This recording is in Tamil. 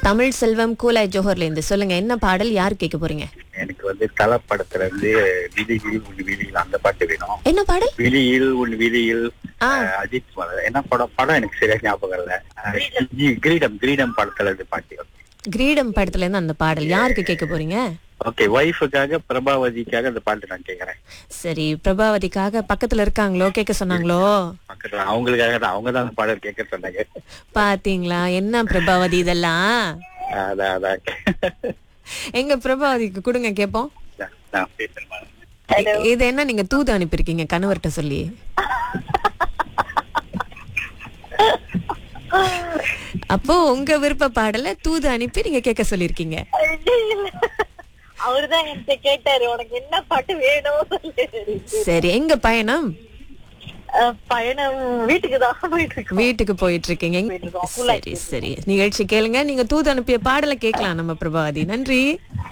தமிழ் செல்வம் கூலாய் ஜோஹர்ல இருந்து சொல்லுங்க என்ன பாடல் யார் கேட்க போறீங்க எனக்கு வந்து தல படத்துல இருந்து விழியில் உன் விழியில் அந்த பாட்டு வேணும் என்ன பாடல் விழியில் உன் விழியில் ஆ. அஹ், அஜித் குமார் என்ன படம் படம் எனக்கு சரியா ஞாபகம் இல்ல அஹ், ஜி- கிரீடம் கிரீடம் படத்துல இருந்து பாட்டு கிரீடம் படத்துல இருந்து அந்த பாடல் யாருக்கு கேட்க போறீங்க ஓகே ஒய்ஃபுக்காக பிரபாவதிக்காக அந்த பாட்டு நான் கேக்குறேன் சரி பிரபாவதிக்காக பக்கத்துல இருக்காங்களோ கேட்க சொன்னாங்களோ பக்கத்துல அவங்களுக்காக தான் அவங்க தான் அந்த பாடல் கேட்க சொன்னாங்க பாத்தீங்களா என்ன பிரபாவதி இதெல்லாம் அதான் அதான் எங்க பிரபாவதிக்கு கொடுங்க கேப்போம் நான் நான் பேசுறேன் இ- இது என்ன நீங்க தூது அனுப்பியிருக்கீங்க கணவர்கிட்ட சொல்லி அப்போ உங்க விருப்ப பாடல தூது அனுப்பி நீங்க கேட்க சொல்லிருக்கீங்க அவருதான் என்கிட்ட கேட்டாரு உனக்கு என்ன பாட்டு வேணும் சொல்லு சரி எங்க பயணம் அஹ் பயணம் வீட்டுக்கு தான் போயிட்டு இருக்கு வீட்டுக்கு போயிட்டு இருக்கீங்க எங்க- போயிட்டு இருக்கோம். சரி சரி நிகழ்ச்சி கேளுங்க நீங்க தூது அனுப்பிய பாடலை கேட்கலாம் நம்ம பிரபாவதி நன்றி